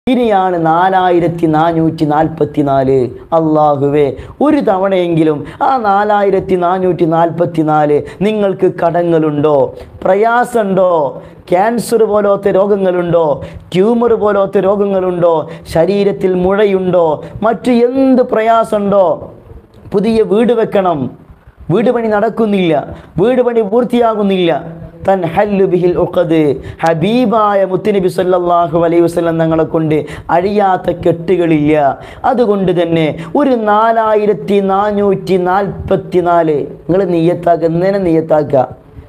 ഇനിയാണ് നാലായിരത്തി നാനൂറ്റി നാൽപ്പത്തി നാല് അള്ളാഹുവേ ഒരു തവണയെങ്കിലും ആ നാലായിരത്തി നാനൂറ്റി നാൽപ്പത്തി നാല് നിങ്ങൾക്ക് കടങ്ങളുണ്ടോ പ്രയാസമുണ്ടോ ക്യാൻസർ പോലത്തെ രോഗങ്ങളുണ്ടോ ട്യൂമർ പോലത്തെ രോഗങ്ങളുണ്ടോ ശരീരത്തിൽ മുഴയുണ്ടോ മറ്റു എന്ത് പ്രയാസമുണ്ടോ പുതിയ വീട് വെക്കണം വീട് പണി നടക്കുന്നില്ല വീട് പണി പൂർത്തിയാകുന്നില്ല തൻ ഹല്ലു ബിഹിൽ ഉഖദ് ഹബീബായ മുത്തുനബി സല്ലല്ലാഹു അലൈഹി വസല്ലം തങ്ങളെ കൊണ്ട് അഴിയാത്ത കെട്ടുകളില്ല അതുകൊണ്ട് തന്നെ ഒരു നാലായിരത്തി നാനൂറ്റി നാൽപ്പത്തി നാല് നിങ്ങൾ നെയ്യത്താക്കുക എന്നേനെ നെയ്യത്താക്കുക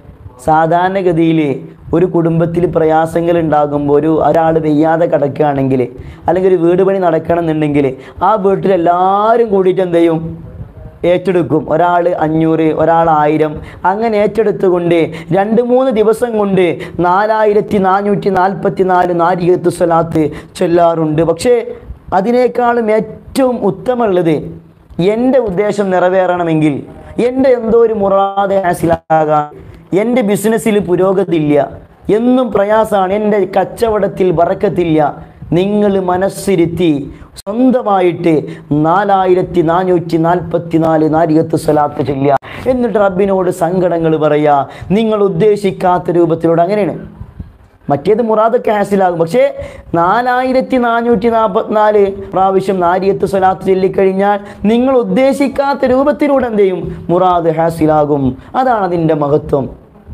സാധാരണഗതിയിൽ ഒരു കുടുംബത്തിൽ പ്രയാസങ്ങൾ ഉണ്ടാകുമ്പോൾ ഒരു ഒരാൾ വെയ്യാതെ കിടക്കുകയാണെങ്കിൽ അല്ലെങ്കിൽ ഒരു വീട് പണി നടക്കണം എന്നുണ്ടെങ്കിൽ ആ വീട്ടിൽ എല്ലാവരും കൂടിയിട്ട് എന്ത് ചെയ്യും ഏറ്റെടുക്കും ഒരാൾ അഞ്ഞൂറ് ഒരാൾ ആയിരം അങ്ങനെ ഏറ്റെടുത്തുകൊണ്ട് രണ്ട് മൂന്ന് ദിവസം കൊണ്ട് നാലായിരത്തി നാനൂറ്റി നാൽപ്പത്തി നാല് നാരികത്ത് സ്വലാത്ത് ചൊല്ലാറുണ്ട് പക്ഷേ അതിനേക്കാളും ഏറ്റവും ഉത്തമമുള്ളത് എൻ്റെ ഉദ്ദേശം നിറവേറണമെങ്കിൽ എൻ്റെ എന്തോ ഒരു മുറാദ് ഹാസിലാകാൻ എൻ്റെ ബിസിനസ്സിൽ പുരോഗതി ഇല്ല എന്നും പ്രയാസമാണ് എൻ്റെ കച്ചവടത്തിൽ വറക്കത്തില്ല നിങ്ങൾ മനസ്സിരുത്തി സ്വന്തമായിട്ട് നാലായിരത്തി നാനൂറ്റി നാൽപ്പത്തി നാല് നാരികത്ത് സ്വലാത്ത് ചെല്ലുക എന്നിട്ട് റബ്ബിനോട് സങ്കടങ്ങൾ പറയാ നിങ്ങൾ ഉദ്ദേശിക്കാത്ത രൂപത്തിലൂടെ അങ്ങനെയാണ് മറ്റേത് മുറാദൊക്കെ ഹാസിലാകും പക്ഷേ നാലായിരത്തി നാനൂറ്റി നാൽപ്പത്തിനാല് പ്രാവശ്യം നാരിയത്ത് സ്വലാത്ത് ചൊല്ലിക്കഴിഞ്ഞാൽ നിങ്ങൾ ഉദ്ദേശിക്കാത്ത രൂപത്തിലൂടെ എന്ത് ചെയ്യും മുറാദ് ഹാസിലാകും അതാണ് അതിൻ്റെ മഹത്വം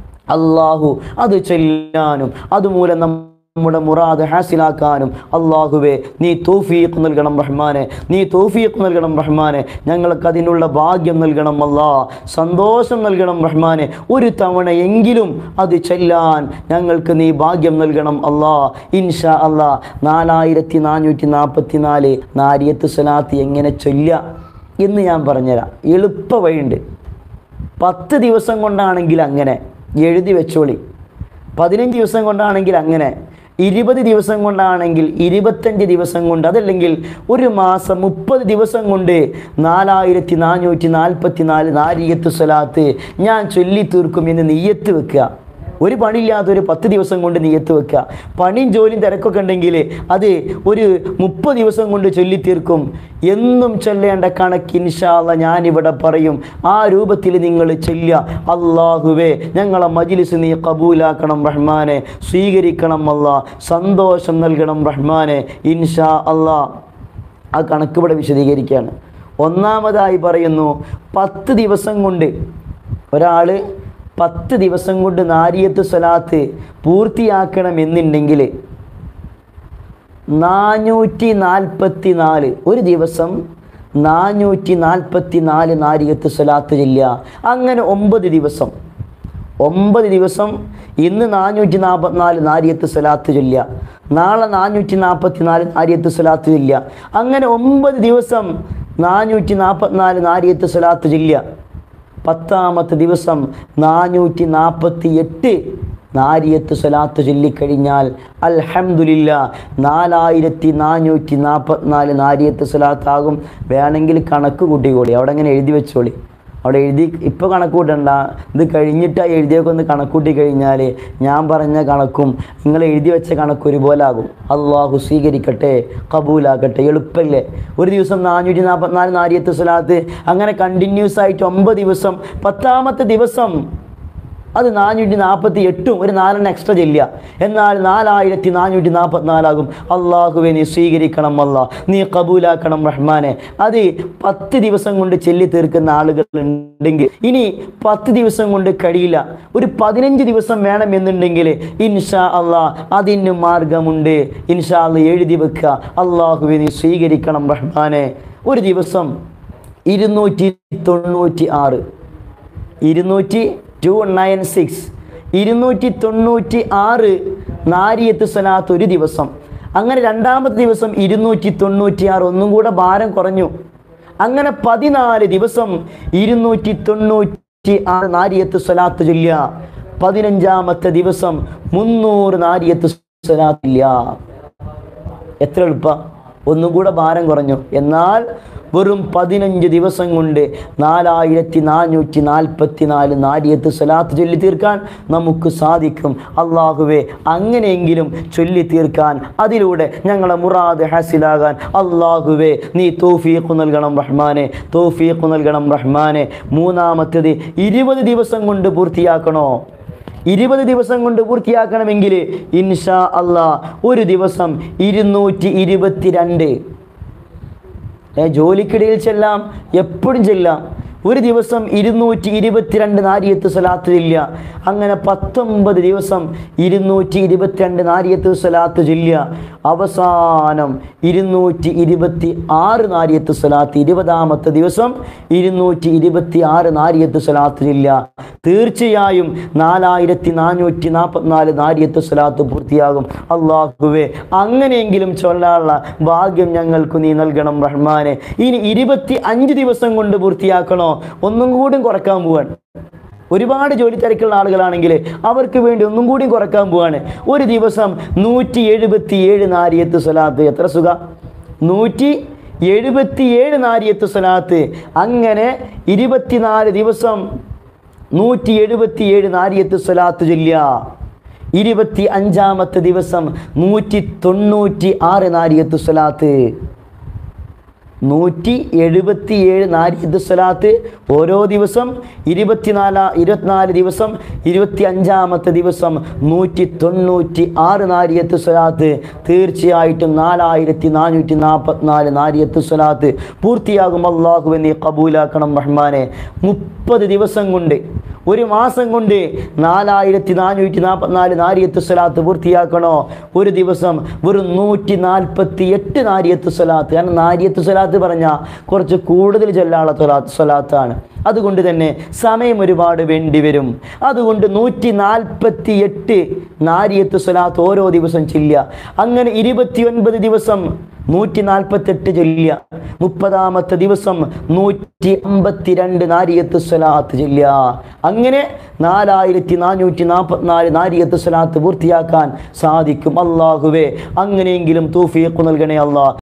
അള്ളാഹു അത് ചെല്ലാനും അതുമൂലം നമ്മുടെ മുറാദ് ഹാസിലാക്കാനും അള്ളാഹുവെ നീ തൗഫീഖ് നൽകണം റഹ്മാനെ നീ തൗഫീഖ് നൽകണം റഹ്മാനെ ഞങ്ങൾക്ക് അതിനുള്ള ഭാഗ്യം നൽകണം അല്ലാ സന്തോഷം നൽകണം റഹ്മാനെ ഒരു തവണ എങ്കിലും അത് ചെല്ലാൻ ഞങ്ങൾക്ക് നീ ഭാഗ്യം നൽകണം അല്ലാ ഇൻഷാ അല്ലാ നാലായിരത്തി നാനൂറ്റി നാൽപ്പത്തി നാല് നാരിയത്ത് സ്വലാത്ത് എങ്ങനെ ചൊല്ലുക എന്ന് ഞാൻ പറഞ്ഞുതരാം എളുപ്പ വഴിയുണ്ട് പത്ത് ദിവസം കൊണ്ടാണെങ്കിൽ അങ്ങനെ എഴുതി വെച്ചോളി പതിനഞ്ച് ദിവസം കൊണ്ടാണെങ്കിൽ അങ്ങനെ ഇരുപത് ദിവസം കൊണ്ടാണെങ്കിൽ ഇരുപത്തഞ്ച് ദിവസം കൊണ്ട് അതല്ലെങ്കിൽ ഒരു മാസം മുപ്പത് ദിവസം കൊണ്ട് നാലായിരത്തി നാനൂറ്റി നാൽപ്പത്തി നാല് നാരിയത്ത് സ്വലാത്ത് ഞാൻ ചൊല്ലി തീർക്കും എന്ന് നെയ്യത്ത് വെക്കുക ഒരു പണിയില്ലാത്ത ഒരു പത്ത് ദിവസം കൊണ്ട് നീയത്ത് വെക്കുക പണിയും ജോലിയും തിരക്കൊക്കെ ഉണ്ടെങ്കിൽ അത് ഒരു മുപ്പത് ദിവസം കൊണ്ട് ചൊല്ലി തീർക്കും എന്നും ചൊല്ലേണ്ട കണക്ക് ഇൻഷാല്ല ഞാനിവിടെ പറയും ആ രൂപത്തിൽ നിങ്ങൾ ചൊല്ലുക അള്ളാഹുവേ ഞങ്ങളെ മജിലിസ് നീ കബൂലാക്കണം റഹ്മാനെ സ്വീകരിക്കണം അല്ലാ സന്തോഷം നൽകണം റഹ്മാനെ ഇൻഷാ അല്ലാ ആ കണക്ക് ഇവിടെ വിശദീകരിക്കുകയാണ് ഒന്നാമതായി പറയുന്നു പത്ത് ദിവസം കൊണ്ട് ഒരാൾ പത്ത് ദിവസം കൊണ്ട് നാരിയത്ത് സ്വലാത്ത് പൂർത്തിയാക്കണമെന്നുണ്ടെങ്കിൽ നാനൂറ്റി നാൽപ്പത്തി നാല് ഒരു ദിവസം നാനൂറ്റി നാൽപ്പത്തി നാല് നാരിയത്ത് സ്വലാത്ത് ചെല്ലുക അങ്ങനെ ഒമ്പത് ദിവസം ഒമ്പത് ദിവസം ഇന്ന് നാനൂറ്റി നാൽപ്പത്തിനാല് നാരിയത്ത് സ്വലാത്ത് ചൊല്ലുക നാളെ നാനൂറ്റി നാൽപ്പത്തി നാല് നാരിയത്ത് സ്വലാത്ത് ചൊല്ലുക അങ്ങനെ ഒമ്പത് ദിവസം നാനൂറ്റി നാൽപ്പത്തിനാല് നാരിയത്ത് സ്വലാത്ത് ചൊല്ലുക പത്താമത്തെ ദിവസം നാനൂറ്റി നാൽപ്പത്തി എട്ട് നാരിയത്ത് സ്വലാത്ത് ചൊല്ലിക്കഴിഞ്ഞാൽ അൽഹംദുലില്ല നാലായിരത്തി നാനൂറ്റി നാൽപ്പത്തിനാല് നാരിയത്ത് സ്വലാത്താകും വേണമെങ്കിൽ കണക്ക് കൂട്ടിക്കോളി അവിടെ അങ്ങനെ എഴുതി വെച്ചോളി അവിടെ എഴുതി ഇപ്പോൾ കണക്ക് കൂട്ടണ്ട ഇത് കഴിഞ്ഞിട്ട് ആ എഴുതിയൊക്കെ ഒന്ന് കണക്കൂട്ടി കഴിഞ്ഞാൽ ഞാൻ പറഞ്ഞ കണക്കും നിങ്ങൾ എഴുതി വെച്ച കണക്ക് ഒരുപോലെ ആകും അള്ളാഹു സ്വീകരിക്കട്ടെ കബൂലാക്കട്ടെ എളുപ്പമല്ലേ ഒരു ദിവസം നാനൂറ്റി നാൽപ്പത്തിനാല് നാരിയത്ത് സ്വലാത്ത് അങ്ങനെ കണ്ടിന്യൂസ് ആയിട്ട് ഒമ്പത് ദിവസം പത്താമത്തെ ദിവസം അത് നാനൂറ്റി നാൽപ്പത്തി എട്ടും ഒരു നാലെണ്ണം എക്സ്ട്രാ ചെല്ലുക എന്നാൽ നാലായിരത്തി നാനൂറ്റി നാൽപ്പത്തിനാലാകും അള്ളാഹുവെ നീ സ്വീകരിക്കണം അല്ല നീ കബൂലാക്കണം റഹ്മാനെ അത് പത്ത് ദിവസം കൊണ്ട് ചെല്ലി തീർക്കുന്ന ആളുകൾ ഉണ്ടെങ്കിൽ ഇനി പത്ത് ദിവസം കൊണ്ട് കഴിയില്ല ഒരു പതിനഞ്ച് ദിവസം വേണമെന്നുണ്ടെങ്കിൽ ഇൻഷാ അള്ളാ അതിന് മാർഗമുണ്ട് ഇൻഷാ അള്ളാ എഴുതി വെക്കുക അള്ളാഹുവെ നീ സ്വീകരിക്കണം റഹ്മാനെ ഒരു ദിവസം ഇരുന്നൂറ്റി തൊണ്ണൂറ്റി ആറ് ഇരുന്നൂറ്റി ടു നയൻ സിക്സ് ഇരുന്നൂറ്റി തൊണ്ണൂറ്റി ആറ് നാരിയത്ത് സ്വലാത്ത് ഒരു ദിവസം അങ്ങനെ രണ്ടാമത്തെ ദിവസം ഇരുന്നൂറ്റി തൊണ്ണൂറ്റി ആറ് ഒന്നും കൂടെ ഭാരം കുറഞ്ഞു അങ്ങനെ പതിനാല് ദിവസം ഇരുന്നൂറ്റി തൊണ്ണൂറ്റി ആറ് നാരിയത്ത് സ്വലാത്ത് ചൊല്ലുക പതിനഞ്ചാമത്തെ ദിവസം മുന്നൂറ് നാരിയത്ത് സ്വലാത്തില്ല എത്ര എളുപ്പ ഒന്നും കൂടെ ഭാരം കുറഞ്ഞു എന്നാൽ വെറും പതിനഞ്ച് ദിവസം കൊണ്ട് നാലായിരത്തി നാനൂറ്റി നാൽപ്പത്തി നാല് നാരിയത്ത് സ്വലാത്ത് ചൊല്ലി തീർക്കാൻ നമുക്ക് സാധിക്കും അള്ളാഹുവെ അങ്ങനെയെങ്കിലും ചൊല്ലി തീർക്കാൻ അതിലൂടെ ഞങ്ങളെ മുറാദ് ഹാസിലാകാൻ അള്ളാഹുവെ നീ തോഫീഖ് നൽകണം റഹ്മാനെ തോഫീഖ് നൽകണം റഹ്മാനെ മൂന്നാമത്തേത് ഇരുപത് ദിവസം കൊണ്ട് പൂർത്തിയാക്കണോ ഇരുപത് ദിവസം കൊണ്ട് പൂർത്തിയാക്കണമെങ്കിൽ ഇൻഷാ അള്ളാ ഒരു ദിവസം ഇരുന്നൂറ്റി ഇരുപത്തിരണ്ട് ഏ, ജോലിക്കിടയിൽ ചെല്ലാം എപ്പോഴും ചെല്ലാം ഒരു ദിവസം ഇരുന്നൂറ്റി ഇരുപത്തിരണ്ട് നാരിയത്ത് സ്വലാത്ത് ചൊല്ലുക അങ്ങനെ പത്തൊമ്പത് ദിവസം ഇരുന്നൂറ്റി ഇരുപത്തിരണ്ട് നാരിയത്ത് സ്വലാത്ത് ചൊല്ലുക അവസാനം ഇരുന്നൂറ്റി ഇരുപത്തി ആറ് നാരിയത്ത് സ്വലാത്ത് ഇരുപതാമത്തെ ദിവസം ഇരുന്നൂറ്റി ഇരുപത്തി ആറ് നാരിയത്ത് സ്വലാത്ത് ചൊല്ലുക തീർച്ചയായും നാലായിരത്തി നാനൂറ്റി നാൽപ്പത്തിനാല് നാരിയത്ത് സ്വലാത്ത് പൂർത്തിയാകും അള്ളാഹുവേ അങ്ങനെയെങ്കിലും ചൊല്ലാനുള്ള ഭാഗ്യം ഞങ്ങൾക്ക് നീ നൽകണം റഹ്മാനെ ഇനി ഇരുപത്തി അഞ്ച് ദിവസം കൊണ്ട് പൂർത്തിയാക്കണോ ഒന്നും കൂടി കുറക്കാൻ പോവാൻ ഒരുപാട് ജോലി തിരക്കുള്ള ആളുകളാണെങ്കിൽ അവർക്ക് വേണ്ടി ഒന്നും കൂടി കുറക്കാൻ പോവാണ് ഒരു ദിവസം നൂറ്റി എഴുപത്തി ഏഴ് നാരിയത്ത് സ്വലാത്ത് എത്ര സുഖ നൂറ്റി എഴുപത്തിയേഴ് നാരിയത്ത് സ്വലാത്ത് അങ്ങനെ ഇരുപത്തിനാല് ദിവസം നൂറ്റി എഴുപത്തിയേഴ് നാരിയത്ത് സ്വലാത്ത് ചൊല്ലുക ഇരുപത്തി അഞ്ചാമത്തെ ദിവസം നൂറ്റി തൊണ്ണൂറ്റി ആറ് നാരിയത്ത് സ്വലാത്ത് നൂറ്റി എഴുപത്തിയേഴ് നാരിയത്ത് സ്വലാത്ത് ഓരോ ദിവസം ഇരുപത്തിനാല് ഇരുപത്തിനാല് ദിവസം ഇരുപത്തി അഞ്ചാമത്തെ ദിവസം നൂറ്റി തൊണ്ണൂറ്റി ആറ് നാരിയത്ത് സ്വലാത്ത് തീർച്ചയായിട്ടും നാലായിരത്തി നാനൂറ്റി നാൽപ്പത്തിനാല് നാരിയത്ത് സ്വലാത്ത് പൂർത്തിയാകും അള്ളാഹു നീ കബൂലാക്കണം റഹ്മാനെ മുപ്പത് ദിവസം കൊണ്ട് ഒരു മാസം കൊണ്ട് നാലായിരത്തി നാനൂറ്റി നാൽപ്പത്തിനാല് നാരിയത്ത് സ്വലാത്ത് പൂർത്തിയാക്കണോ ഒരു ദിവസം വെറും നൂറ്റി നാൽപ്പത്തി എട്ട് നാരിയത്ത് സ്വലാത്ത് കാരണം നാരിയത്ത് സ്വലാത്ത് പറഞ്ഞാൽ കുറച്ച് കൂടുതൽ ചൊല്ലാനുള്ള സ്വലാത്ത് സ്വലാത്താണ് അതുകൊണ്ട് തന്നെ സമയം ഒരുപാട് വേണ്ടി വരും അതുകൊണ്ട് നൂറ്റി നാൽപ്പത്തി എട്ട് നാരിയത്ത് സ്വലാത്ത് ഓരോ ദിവസം ചെല്ലുക അങ്ങനെ ഇരുപത്തിയൊൻപത് ദിവസം നൂറ്റി നാൽപ്പത്തെട്ട് ചൊല്ലുക മുപ്പതാമത്തെ ദിവസം നൂറ്റി അമ്പത്തിരണ്ട് നാരിയത്ത് സ്വലാത്ത് ചൊല്ലുക അങ്ങനെ നാലായിരത്തി നാനൂറ്റി നാൽപ്പത്തിനാല് നാരിയത്ത് സ്വലാത്ത് പൂർത്തിയാക്കാൻ സാധിക്കും അള്ളാഹുവേ അങ്ങനെയെങ്കിലും തൂഫീഖ് നൽകണേ അള്ളാഹ്